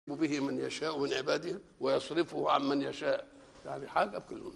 به من يشاء من عباده ويصرفه عن من يشاء يعني حاجة كلهم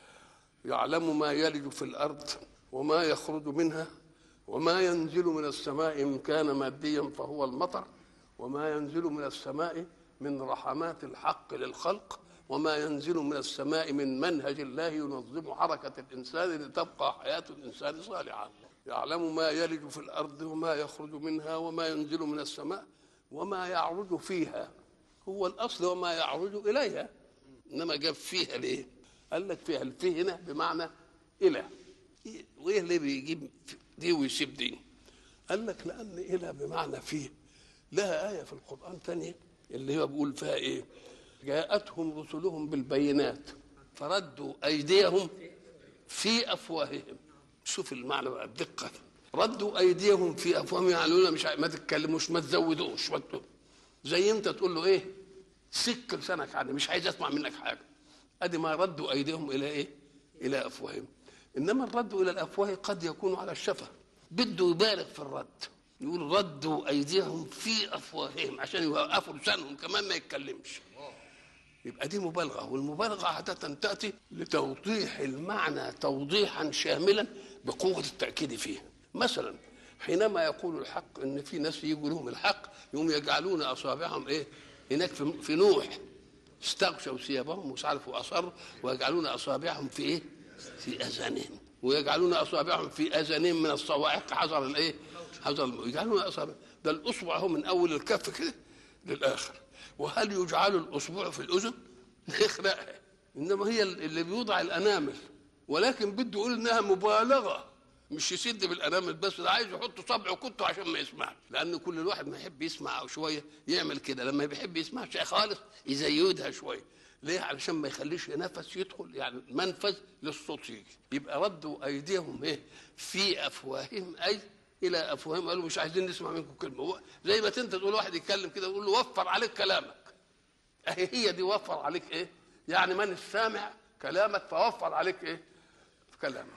يعلم ما يلج في الأرض وما يخرج منها وما ينزل من السماء إن كان ماديا فهو المطر وما ينزل من السماء من رحمات الحق للخلق وما ينزل من السماء من منهج الله ينظم حركة الإنسان لتبقى حياة الإنسان صالحة يعلم ما يلج في الأرض وما يخرج منها وما ينزل من السماء وما يعرج فيها هو الأصل وما يعرج إليها إنما جاب فيها ليه قال لك فيها الفي هنا بمعنى إلى وإيه اللي بيجيب دي ويسيب دي قال لك لأن إلى بمعنى فيه لها آية في القرآن ثانية اللي هو بيقول فيها إيه جاءتهم رسلهم بالبينات فردوا أيديهم في أفواههم شوف المعنى بقى الدقة ردوا أيديهم في أفواههم يعني مش ما تتكلموش ما تزودوش ما زي أنت تقول له إيه سك لسانك عني مش عايز أسمع منك حاجة أدي ما ردوا أيديهم إلى إيه إلى أفواههم إنما الرد إلى الأفواه قد يكون على الشفة بده يبالغ في الرد يقول ردوا أيديهم في أفواههم عشان يوقفوا لسانهم كمان ما يتكلمش يبقى دي مبالغة والمبالغة عادة تأتي لتوضيح المعنى توضيحا شاملا بقوة التأكيد فيه مثلا حينما يقول الحق ان في ناس يجوا لهم الحق يوم يجعلون اصابعهم ايه هناك في, في نوح استغشوا ثيابهم مش عارف واصروا ويجعلون اصابعهم في ايه في اذانهم ويجعلون اصابعهم في اذانهم من الصواعق حذر الايه حذر يجعلون اصابع ده الاصبع هو من اول الكف كده للاخر وهل يجعل الاصبع في الاذن يخرقها انما هي اللي بيوضع الانامل ولكن بده يقول انها مبالغه مش يسد بالانامل بس ده عايز يحط صبعه كنته عشان ما يسمعش لان كل الواحد ما يحب يسمع او شويه يعمل كده لما بيحب يسمع شيء خالص يزيدها شويه ليه علشان ما يخليش نفس يدخل يعني منفذ للصوت يجي يبقى ردوا ايديهم ايه في افواههم اي الى افواههم قالوا مش عايزين نسمع منكم كلمه زي ما انت تقول واحد يتكلم كده تقول له وفر عليك كلامك اهي هي دي وفر عليك ايه يعني من السامع كلامك فوفر عليك ايه كلامك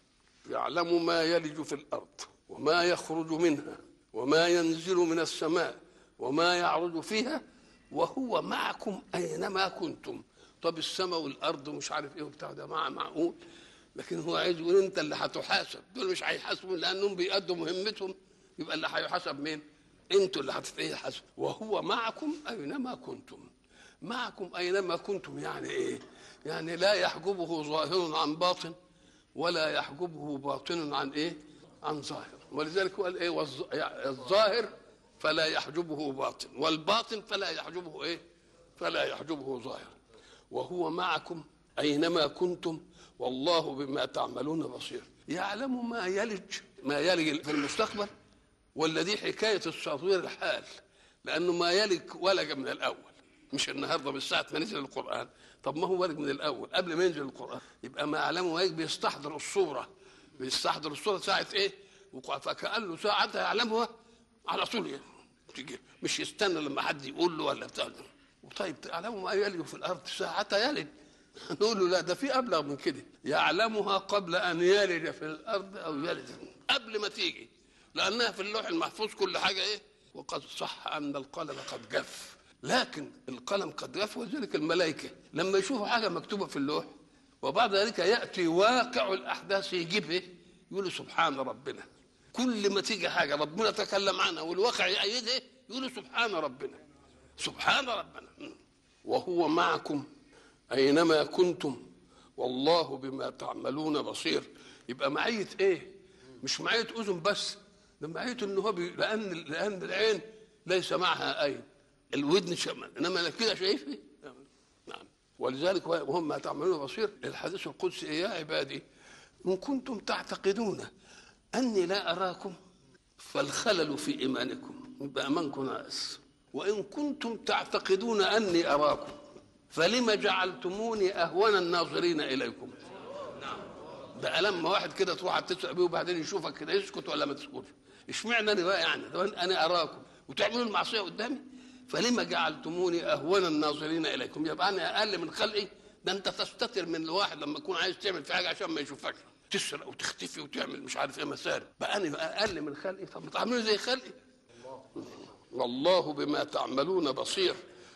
يعلم ما يلج في الارض وما يخرج منها وما ينزل من السماء وما يعرج فيها وهو معكم اينما كنتم طب السماء والارض ومش عارف ايه وبتاع ده مع معقول لكن هو عايز يقول انت اللي هتحاسب دول مش هيحاسبوا لانهم بيأدوا مهمتهم يبقى اللي هيحاسب مين؟ انتوا اللي هتتحاسبوا وهو معكم اينما كنتم معكم اينما كنتم يعني ايه؟ يعني لا يحجبه ظاهر عن باطن ولا يحجبه باطن عن ايه؟ عن ظاهر ولذلك هو قال ايه؟ الظاهر فلا يحجبه باطن والباطن فلا يحجبه ايه؟ فلا يحجبه ظاهر وهو معكم اينما كنتم والله بما تعملون بصير يعلم ما يلج ما يلج في المستقبل ولا دي حكايه التصوير الحال لانه ما يلج ولج من الاول مش النهارده من ساعه ما نزل القران طب ما هو ولج من الاول قبل ما ينزل القران يبقى ما يعلمه ما بيستحضر الصوره بيستحضر الصوره ساعه ايه فكانه ساعتها يعلمها على طول يعني. تيجي مش يستنى لما حد يقول له ولا بتاع طيب تعلموا ما يلج في الارض ساعتها يلج نقول له لا ده في ابلغ من كده يعلمها قبل ان يلج في الارض او يلج قبل ما تيجي لانها في اللوح المحفوظ كل حاجه ايه وقد صح ان القلم قد جف لكن القلم قد جف وذلك الملائكه لما يشوفوا حاجه مكتوبه في اللوح وبعد ذلك ياتي واقع الاحداث يجيب ايه يقول سبحان ربنا كل ما تيجي حاجه ربنا تكلم عنها والواقع يأيدها يقول سبحان ربنا سبحان ربنا وهو معكم اينما كنتم والله بما تعملون بصير يبقى معيه ايه مش معيه اذن بس ده معيه ان هو بي... لان لان العين ليس معها عين الودن شمال انما كده شايف ايه نعم ولذلك وهم ما تعملون بصير الحديث القدسي يا عبادي ان كنتم تعتقدون اني لا اراكم فالخلل في ايمانكم يبقى ايمانكم ناقص وان كنتم تعتقدون اني اراكم فلما جعلتموني اهون الناظرين اليكم ده لما واحد كده تروح تسأل بيه وبعدين يشوفك كده يسكت ولا ما تسكتش اشمعنى انا بقى يعني انا اراكم وتعملوا المعصيه قدامي فلما جعلتموني اهون الناظرين اليكم يبقى انا اقل من خلقي ده انت تستتر من الواحد لما يكون عايز تعمل في حاجه عشان ما يشوفكش تسرق وتختفي وتعمل مش عارف ايه مسارب بقى انا بقى اقل من خلقي طب ما تعملوا زي خلقي والله بما تعملون بصير